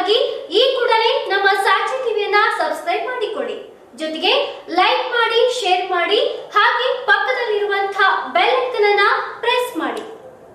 ಸುದ್ದಿಗಳಿಗಾಗಿ ಈ ಕೂಡಲೇ ನಮ್ಮ ಸಾಕ್ಷಿ ಟಿವಿಯನ್ನ ಸಬ್ಸ್ಕ್ರೈಬ್ ಮಾಡಿಕೊಳ್ಳಿ ಜೊತೆಗೆ ಲೈಕ್ ಮಾಡಿ ಶೇರ್ ಮಾಡಿ ಹಾಗೆ ಪಕ್ಕದಲ್ಲಿರುವಂತಹ ಬೆಲ್ ಐಕನ್ ಅನ್ನ ಪ್ರೆಸ್ ಮಾಡಿ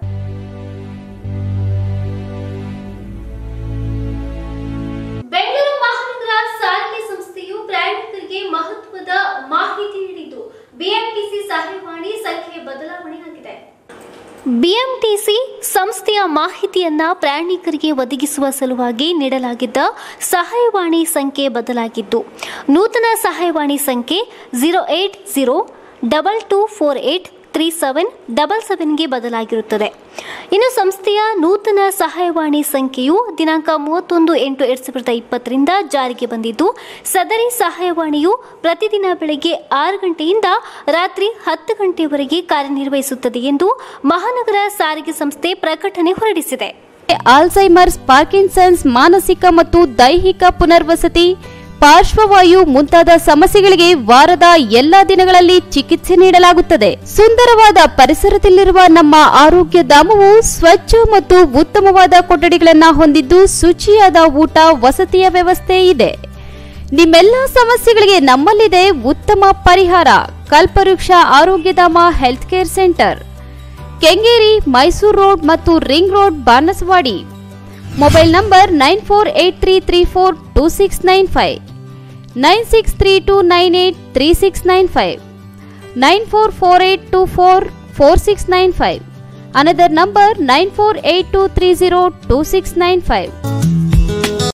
ಬೆಂಗಳೂರು ಮಹಾನಗರ ಸಾರಿಗೆ ಸಂಸ್ಥೆಯು ಪ್ರಯಾಣಿಕರಿಗೆ ಮಹತ್ವದ ಮಾಹಿತಿ ನೀಡಿದ್ದು ಬಿಎಂಟಿಸಿ ಸಹಾಯವಾಣಿ ಸಂಖ್ಯೆ ಬದಲಾವಣೆಯಾಗಿದೆ ಬಿಎಂಟಿಸಿ ಸಂಸ್ಥೆಯ ಮಾಹಿತಿಯನ್ನ ಪ್ರಯಾಣಿಕರಿಗೆ ಒದಗಿಸುವ ಸಲುವಾಗಿ ನೀಡಲಾಗಿದ್ದ ಸಹಾಯವಾಣಿ ಸಂಖ್ಯೆ ಬದಲಾಗಿದ್ದು ನೂತನ ಸಹಾಯವಾಣಿ ಸಂಖ್ಯೆ zero eight zero double two four eight three seven double ಸೆವೆನ್ಗೆ ಬದಲಾಗಿರುತ್ತದೆ ಇನ್ನು ಸಂಸ್ಥೆಯ ನೂತನ ಸಹಾಯವಾಣಿ ಸಂಖ್ಯೆಯು ದಿನಾಂಕ ಮೂವತ್ತೊಂದು ಎಂಟು ಎರಡು ಸಾವಿರದ ಇಪ್ಪತ್ತರಿಂದ ಜಾರಿಗೆ ಬಂದಿದ್ದು ಸದರಿ ಸಹಾಯವಾಣಿಯು ಪ್ರತಿದಿನ ಬೆಳಗ್ಗೆ ಆರು ಗಂಟೆಯಿಂದ ರಾತ್ರಿ ಹತ್ತು ಗಂಟೆಯವರೆಗೆ ಕಾರ್ಯನಿರ್ವಹಿಸುತ್ತದೆ ಎಂದು ಮಹಾನಗರ ಸಾರಿಗೆ ಸಂಸ್ಥೆ ಪ್ರಕಟಣೆ ಹೊರಡಿಸಿದೆ ಆಲ್ಝೈಮರ್ಸ್ ಪಾರ್ಕಿನ್ಸನ್ಸ್ ಮಾನಸಿಕ ಮತ್ತು ದೈಹಿಕ ಪುನರ್ವಸತಿ ಪಾರ್ಶ್ವವಾಯು ಮುಂತಾದ ಸಮಸ್ಯೆಗಳಿಗೆ ವಾರದ ಎಲ್ಲಾ ದಿನಗಳಲ್ಲಿ ಚಿಕಿತ್ಸೆ ನೀಡಲಾಗುತ್ತದೆ ಸುಂದರವಾದ ಪರಿಸರದಲ್ಲಿರುವ ನಮ್ಮ ಆರೋಗ್ಯ ಧಾಮವು ಸ್ವಚ್ಛ ಮತ್ತು ಉತ್ತಮವಾದ ಕೊಠಡಿಗಳನ್ನು ಹೊಂದಿದ್ದು ಶುಚಿಯಾದ ಊಟ ವಸತಿಯ ವ್ಯವಸ್ಥೆ ಇದೆ ನಿಮ್ಮೆಲ್ಲ ಸಮಸ್ಯೆಗಳಿಗೆ ನಮ್ಮಲ್ಲಿದೆ ಉತ್ತಮ ಪರಿಹಾರ Kalpavriksha Arogyadhama health care centre Kengeri Mysuru road ಮತ್ತು ring road Banaswadi mobile number nine four eight three three four two six nine five nine six three two nine eight three six nine five nine four four eight two four four six nine five another number nine four eight two three zero two six nine five